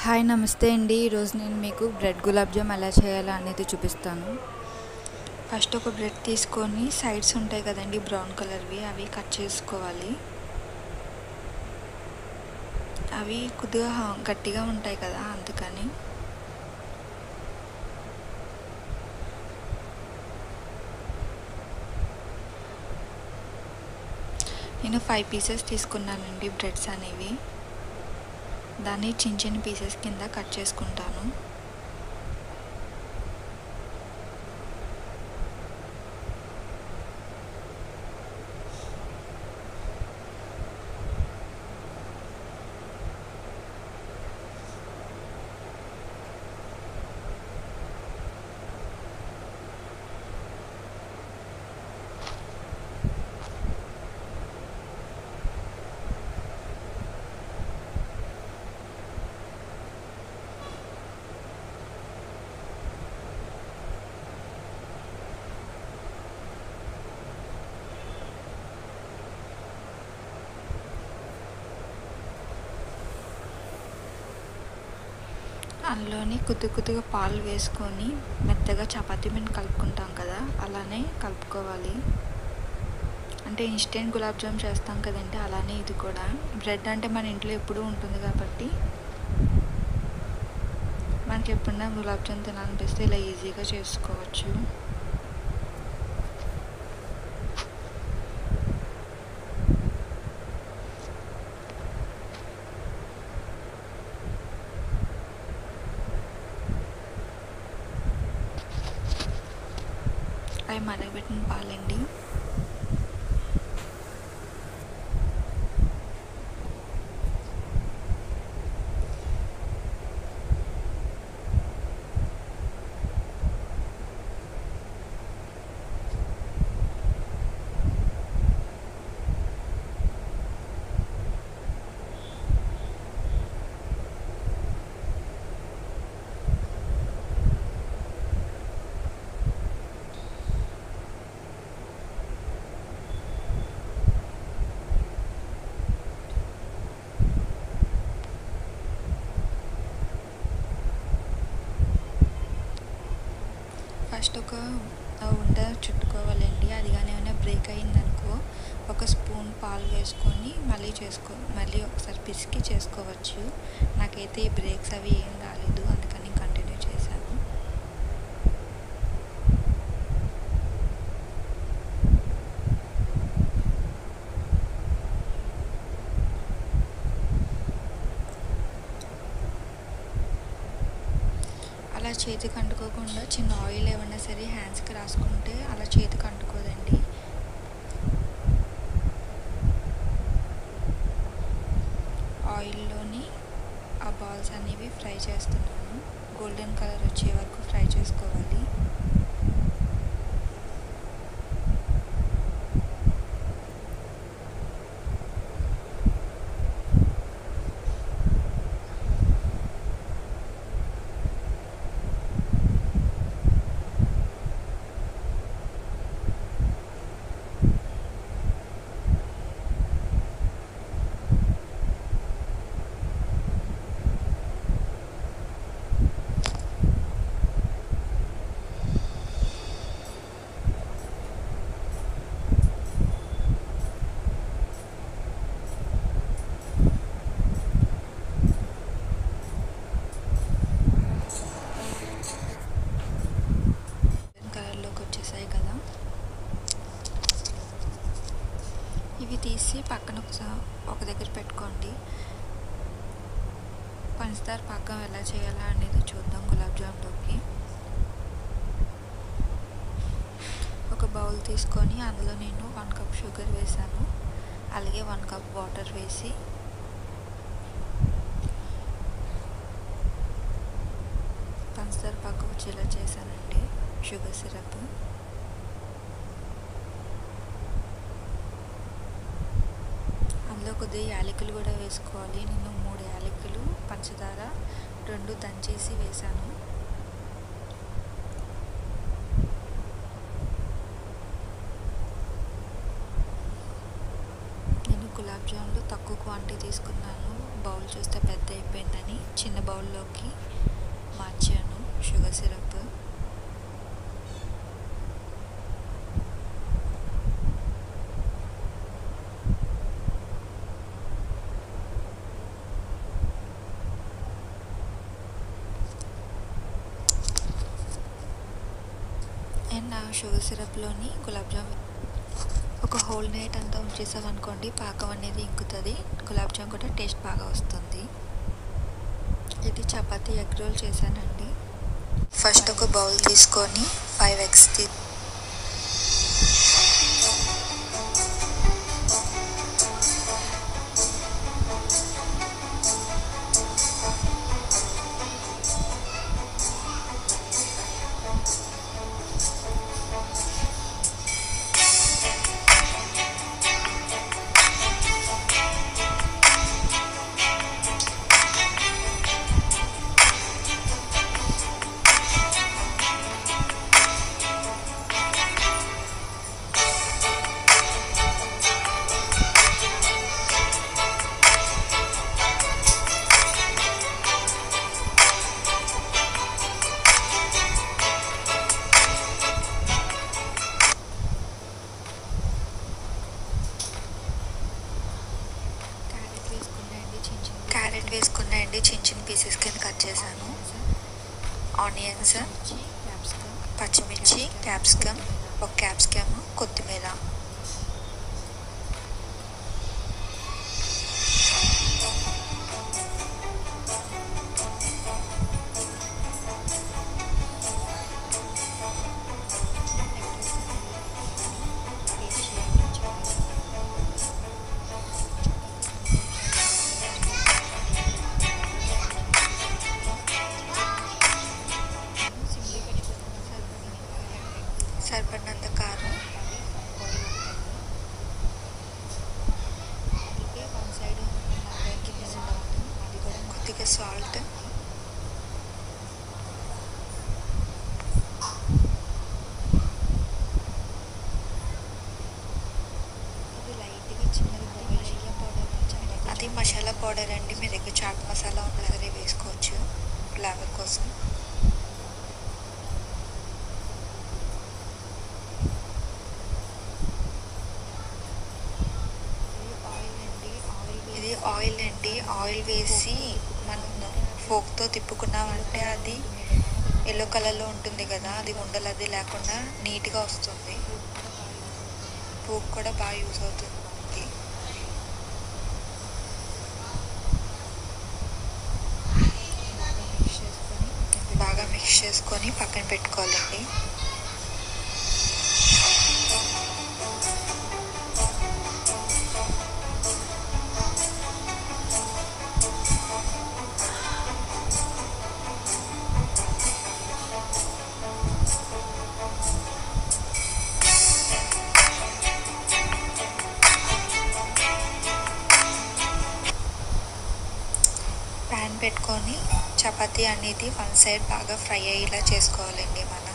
hi నమస్తే అండి ఈరోజు నేను మీకు బ్రెడ్ గులాబ్ జామ్ ఎలా చేయాలో అనేది చూపిస్తాను ఫస్ట్ ఒక బ్రెడ్ తీసుకొని సైడ్స్ ఉంటాయి కదండి బ్రౌన్ కలర్వి అవి కట్ చేసుకోవాలి అవి కొద్దిగా హా- గట్టిగా ఉంటాయి కదా అందుకని నేను ఫైవ్ పీసెస్ తీసుకున్నానండి బ్రెడ్స్ అనేవి దాన్ని చిన్న చిన్న పీసెస్ కింద కట్ చేసుకుంటాను అందులోని కొద్ది కొద్దిగా పాలు వేసుకొని మెత్తగా చపాతీ పిండి కలుపుకుంటాం కదా అలానే కలుపుకోవాలి అంటే ఇన్స్టెంట్ గులాబ్ జామ్ చేస్తాం కదండి అలానే ఇది కూడా బ్రెడ్ అంటే మన ఇంట్లో ఎప్పుడూ ఉంటుంది కాబట్టి మనకి ఎప్పుడన్నా గులాబ్ జామ్ తినాలనిపిస్తే ఇలా ఈజీగా చేసుకోవచ్చు అవి మరగబెట్టిన పాలండి ఫస్ట్ ఒక ఆ ఉండ చుట్టుకోవాలండి అది కానీ ఏమైనా బ్రేక్ అయిందనుకో ఒక స్పూన్ పాలు వేసుకొని మళ్ళీ చేసుకో మళ్ళీ ఒకసారి పిసికి చేసుకోవచ్చు నాకైతే ఈ బ్రేక్స్ అవి ఏం రాలేదు అందుకని కంటిన్యూ చేశాను అలా చేతికి అంటుకోకుండా చిన్న ఆయిల్ ఏమన్నా సరే హ్యాండ్స్కి రాసుకుంటే అలా చేతికి అంటుకోదండి ఆయిల్లోని ఆ బాల్స్ అనేవి ఫ్రై చేస్తున్నాను గోల్డెన్ కలర్ వచ్చే వరకు ఫ్రై చేసుకోవాలి గోల్డెన్ కలర్లోకి వచ్చేసాయి కదా ఇవి తీసి పక్కన ఒకసా- ఒక దగ్గర పెట్టుకోండి పంచదార పాకం ఎలా చేయాలా అనేది చూద్దాం గులాబ్ జామ్లోకి ఒక బౌల్ తీసుకొని అందులో నేను వన్ కప్ షుగర్ వేసాను అలాగే వన్ కప్ వాటర్ వేసి పంచదార పాకం వచ్చేలా చేశానండి షుగర్ సిరప్ అందులో కొద్దిగా యాలకులు కూడా వేసుకోవాలి నేను మూడు యాలకులు పంచదార రెండు దంచేసి వేశాను నేను గులాబ్ జాములు తక్కువ క్వాంటిటీ తీసుకున్నాను బౌల్ చూస్తే పెద్ద అయిపోయిందని చిన్న బౌల్ బౌల్లోకి మార్చాను షుగర్ సిరప్ అండ్ ఆ షుగర్ సిరప్లోని గులాబ్ జామ్ ఒక హోల్ నైట్ అంతా ఉంచేసాం అనుకోండి పాకం అనేది ఇంకుతుంది గులాబ్ జామ్ కూడా టేస్ట్ బాగా వస్తుంది ఇది చపాతీ ఎగ్ రోల్ చేశానండి ఫస్ట్ ఒక బౌల్ తీసుకొని ఫైవ్ ఎగ్స్ తీ క్యారెట్ వేసుకున్నాయండి చిన్న చిన్న క్యారెట్ వేసుకున్నాయండి చిన్న చిన్న పీసెస్ కింద కట్ చేశాను ఆనియన్స్ పచ్చిమిర్చి క్యాప్సికమ్ ఒక క్యాప్సికమ్ కొత్తిమీర సరిపడినంత కారం కొద్దిగా సాల్ట్ అది మసాలా పౌడర్ అండి మీ దగ్గర చాట్ మసాలా ఉన్నా సరే వేసుకోవచ్చు ఫ్లేవర్ కోసం ఇది ఆయిల్ అండి ఆయిల్ వేసి మనం ఫోక్తో తిప్పుకున్నామంటే అది ఎల్లో కలర్లో ఉంటుంది కదా అది ఉండలు అది లేకుండా నీట్గా వస్తుంది పోక్ కూడా బాగా యూస్ అవుతుంది మనకి బాగా మిక్స్ చేసుకొని పక్కన పెట్టుకోవాలండి ప్యాన్ పెట్టుకొని చపాతీ అనేది వన్ సైడ్ బాగా ఫ్రై అయ్యేలా చేసుకోవాలండి మనం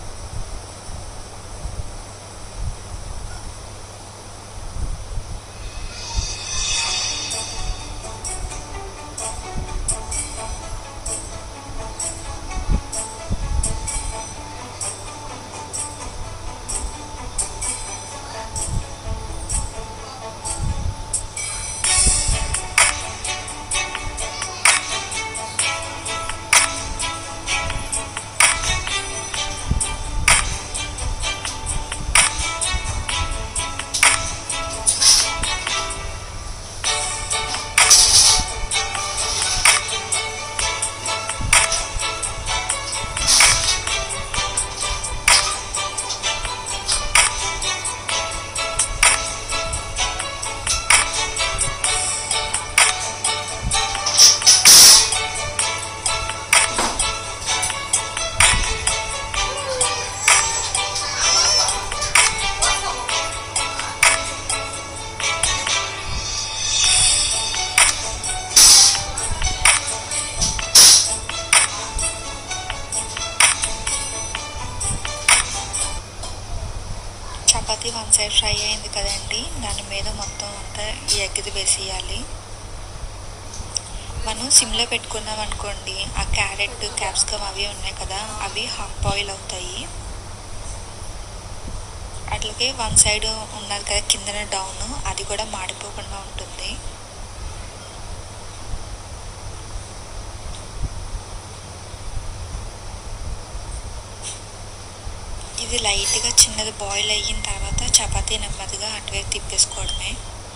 చపాతీ వన్ సైడ్ ఫ్రై అయింది కదండి దాని మీద మొత్తం అంతా ఈ ఎగ్ది వేసేయాలి మనం సిమ్లో పెట్టుకున్నాం అనుకోండి ఆ క్యారెట్ క్యాప్సికమ్ అవి ఉన్నాయి కదా అవి హాఫ్ బాయిల్ అవుతాయి అట్లాగే వన్ సైడ్ ఉన్నది కదా కిందన డౌన్ అది కూడా మాడిపోకుండా ఉంటుంది ఇది లైట్గా చిన్నది బాయిల్ అయిన తర్వాత చపాతీ నెమ్మదిగా అటువైపు తిప్పేసుకోవడమే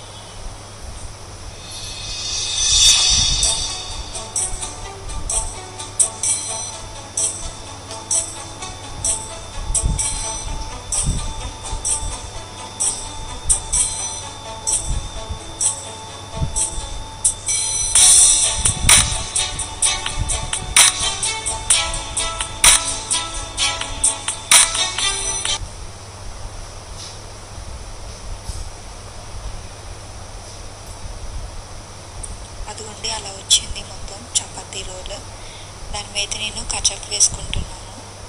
అదిగోండి అలా వచ్చింది మొత్తం చపాతీ రోల్ దాని మీద నేను కచప్ వేసుకుంటున్నాను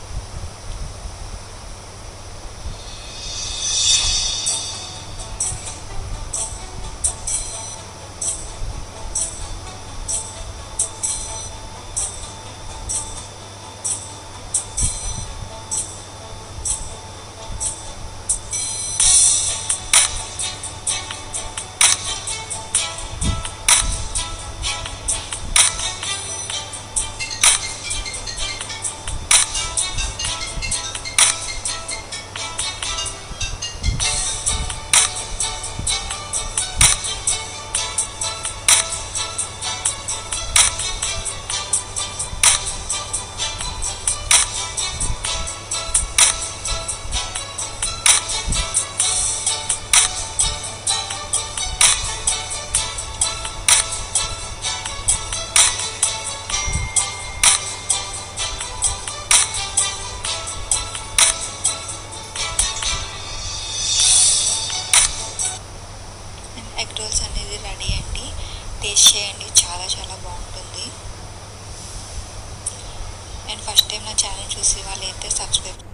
ఎగ్ రోల్స్ అనేది రెడీ అండి టేస్ట్ చేయండి చాలా చాలా బాగుంటుంది అండ్ ఫస్ట్ టైం నా ఛానల్ చూసి వాళ్ళు అయితే సబ్స్క్రైబ్